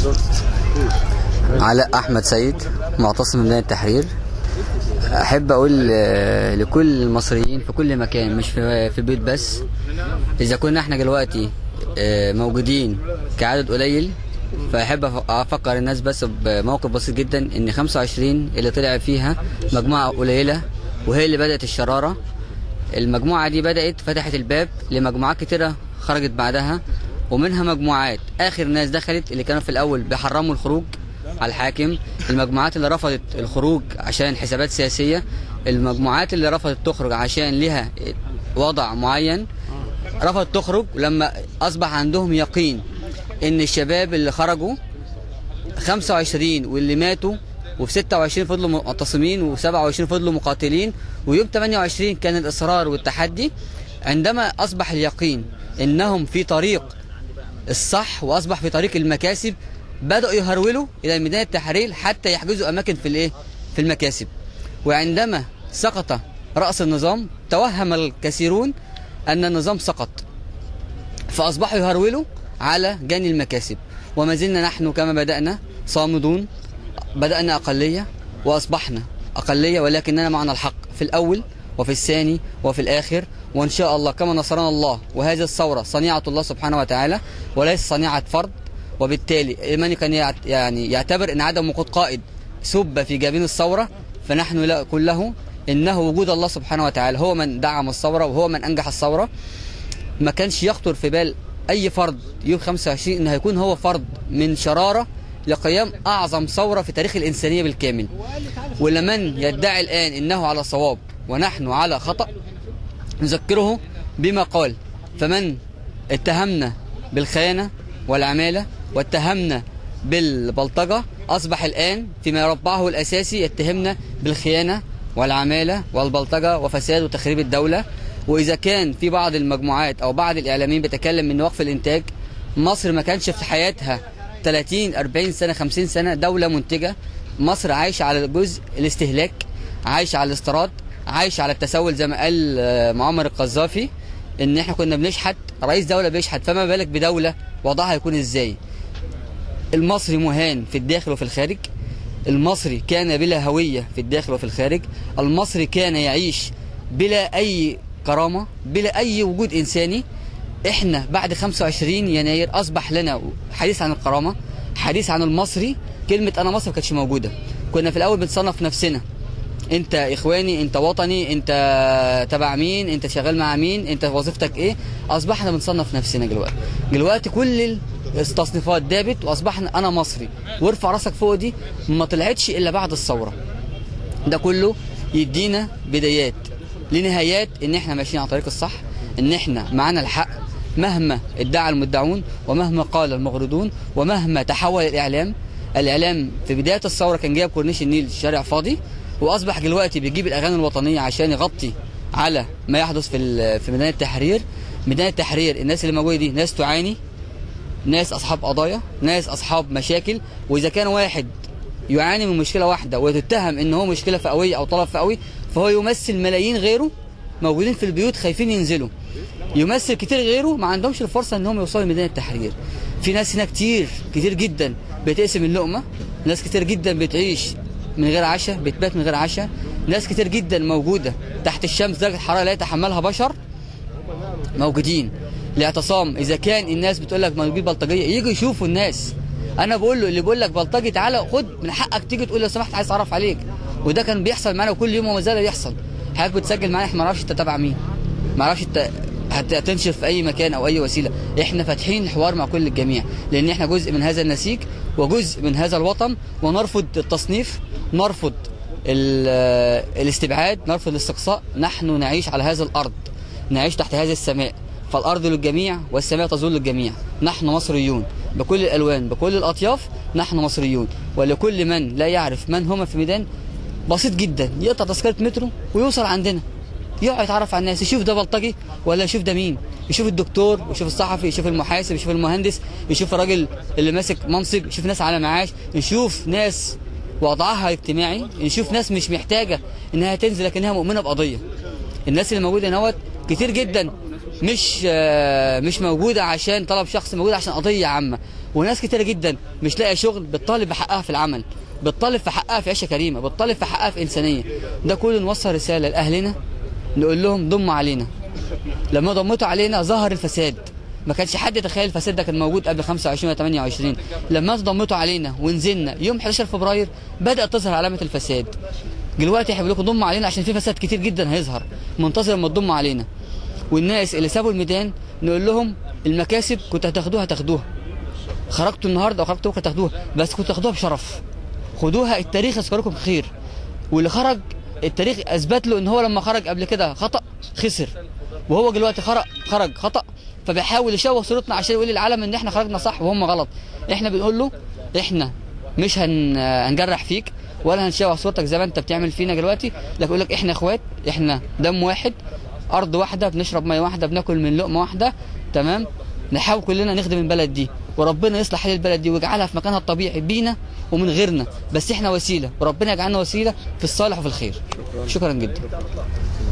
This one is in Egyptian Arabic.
علاء احمد سيد معتصم من ميدان التحرير احب اقول آه، لكل المصريين في كل مكان مش في في البيت بس اذا كنا احنا دلوقتي آه، موجودين كعدد قليل فاحب أف- افكر الناس بس بموقف بسيط جدا ان 25 اللي طلع فيها مجموعه قليله وهي اللي بدات الشراره المجموعه دي بدات فتحت الباب لمجموعات كتيره خرجت بعدها ومنها مجموعات اخر ناس دخلت اللي كانوا في الاول بيحرموا الخروج على الحاكم المجموعات اللي رفضت الخروج عشان حسابات سياسيه المجموعات اللي رفضت تخرج عشان لها وضع معين رفضت تخرج لما اصبح عندهم يقين ان الشباب اللي خرجوا 25 واللي ماتوا وفي 26 فضلوا معتصمين و27 فضلوا مقاتلين ويوم 28 كان الاصرار والتحدي عندما اصبح اليقين انهم في طريق الصح واصبح في طريق المكاسب بداوا يهرولوا الى ميدان التحرير حتى يحجزوا اماكن في الايه في المكاسب وعندما سقط راس النظام توهم الكثيرون ان النظام سقط فاصبحوا يهرولوا على جاني المكاسب وما زلنا نحن كما بدانا صامدون بدانا اقليه واصبحنا اقليه ولكننا معنا الحق في الاول وفي الثاني وفي الاخر وان شاء الله كما نصرنا الله وهذه الثوره صنيعه الله سبحانه وتعالى وليس صنيعه فرد وبالتالي من كان يعت- يعني يعتبر ان عدم وجود قائد سب في جبين الثوره فنحن لا كله انه وجود الله سبحانه وتعالى هو من دعم الثوره وهو من انجح الثوره ما كانش يخطر في بال اي فرد يوم 25 ان هيكون هو فرد من شراره لقيام اعظم ثوره في تاريخ الانسانيه بالكامل ولمن يدعي الان انه على صواب ونحن على خطا نذكره بما قال فمن اتهمنا بالخيانه والعماله واتهمنا بالبلطجه اصبح الان فيما يربعه الاساسي يتهمنا بالخيانه والعماله والبلطجه وفساد وتخريب الدوله واذا كان في بعض المجموعات او بعض الاعلاميين بيتكلم ان وقف الانتاج مصر ما كانش في حياتها 30 40 سنه 50 سنه دوله منتجه مصر عايشه على جزء الاستهلاك عايشه على الاستيراد عايشه على التسول زي ما قال آه، معمر القذافي ان احنا كنا بنشحت رئيس دوله بيشحت فما بالك بدوله وضعها هيكون ازاي المصري مهان في الداخل وفي الخارج المصري كان بلا هوية في الداخل وفي الخارج المصري كان يعيش بلا أي كرامة بلا أي وجود إنساني إحنا بعد 25 يناير أصبح لنا حديث عن الكرامة حديث عن المصري كلمة أنا مصري ما كانتش موجودة كنا في الأول بنصنف نفسنا انت اخواني انت وطني انت تبع مين انت شغال مع مين انت وظيفتك ايه اصبحنا بنصنف نفسنا دلوقتي دلوقتي كل التصنيفات دابت واصبحنا انا مصري وارفع راسك فوق دي ما طلعتش الا بعد الثوره ده كله يدينا بدايات لنهايات ان احنا ماشيين على طريق الصح ان احنا معانا الحق مهما ادعى المدعون ومهما قال المغرضون ومهما تحول الاعلام الاعلام في بدايه الثوره كان جايب كورنيش النيل الشارع فاضي واصبح دلوقتي بيجيب الاغاني الوطنيه عشان يغطي على ما يحدث في ال- في ميدان التحرير ميدان التحرير الناس اللي موجوده دي ناس تعاني ناس اصحاب قضايا ناس اصحاب مشاكل واذا كان واحد يعاني من مشكله واحده وتتهم ان هو مشكله فئويه او طلب فئوي فهو يمثل ملايين غيره موجودين في البيوت خايفين ينزلوا يمثل كتير غيره ما عندهمش الفرصه انهم يوصلوا لميدان التحرير في ناس هنا كتير كتير جدا بتقسم اللقمه ناس كتير جدا بتعيش من غير عشاء بتبات من غير عشاء ناس كتير جدا موجوده تحت الشمس درجه حراره لا يتحملها بشر موجودين الاعتصام اذا كان الناس بتقول لك موجود بلطجيه يجوا يشوفوا الناس انا بقول له اللي بيقول لك بلطجي تعالى خد من حقك تيجي تقول لو سمحت عايز اعرف عليك وده كان بيحصل معانا وكل يوم وما زال بيحصل حضرتك بتسجل معانا احنا ما نعرفش انت تبع مين ما نعرفش انت هت- هتنشر في اي مكان او اي وسيله احنا فاتحين الحوار مع كل الجميع لان احنا جزء من هذا النسيج وجزء من هذا الوطن ونرفض التصنيف نرفض ال- الاستبعاد نرفض الاستقصاء نحن نعيش على هذا الارض نعيش تحت هذه السماء فالارض للجميع والسماء تظل للجميع نحن مصريون بكل الالوان بكل الاطياف نحن مصريون ولكل من لا يعرف من هم في ميدان بسيط جدا يقطع تذكره مترو ويوصل عندنا يقعد يتعرف على الناس يشوف ده بلطجي ولا يشوف ده مين يشوف الدكتور يشوف الصحفي يشوف المحاسب يشوف المهندس يشوف الراجل اللي ماسك منصب يشوف ناس على معاش يشوف ناس وضعها اجتماعي نشوف ناس مش محتاجه انها تنزل لكنها مؤمنه بقضيه الناس اللي موجوده هنا كتير جدا مش آه، مش موجوده عشان طلب شخص موجوده عشان قضيه عامه وناس كتيره جدا مش لاقيه شغل بتطالب بحقها في العمل بتطالب في حقها في عيشه كريمه بتطالب في حقها في انسانيه ده كله نوصل رساله لاهلنا نقول لهم ضموا علينا لما ضمتوا علينا ظهر الفساد ما كانش حد يتخيل الفساد ده كان موجود قبل 25 و 28 لما ضمتوا علينا ونزلنا يوم 11 فبراير بدات تظهر علامه الفساد دلوقتي احنا بنقول لكم ضموا علينا عشان في فساد كتير جدا هيظهر منتظر لما تضموا علينا والناس اللي سابوا الميدان نقول لهم المكاسب كنت هتاخدوها هتاخدوها خرجتوا النهارده وخرجتوا بكره تاخدوها بس كنتوا تاخدوها بشرف خدوها التاريخ يذكركم خير واللي خرج التاريخ اثبت له ان هو لما خرج قبل كده خطا خسر وهو دلوقتي خرج خرج خطا فبيحاول يشوه صورتنا عشان يقول للعالم ان احنا خرجنا صح وهم غلط احنا بنقول له احنا مش هن... هنجرح فيك ولا هنشوه صورتك زي ما انت بتعمل فينا دلوقتي لكن يقول لك احنا اخوات احنا دم واحد ارض واحده بنشرب ميه واحده بناكل من لقمه واحده تمام نحاول كلنا نخدم البلد دي وربنا يصلح حال البلد دي ويجعلها في مكانها الطبيعي بينا ومن غيرنا بس احنا وسيله وربنا يجعلنا وسيله في الصالح وفي الخير شكرا جدا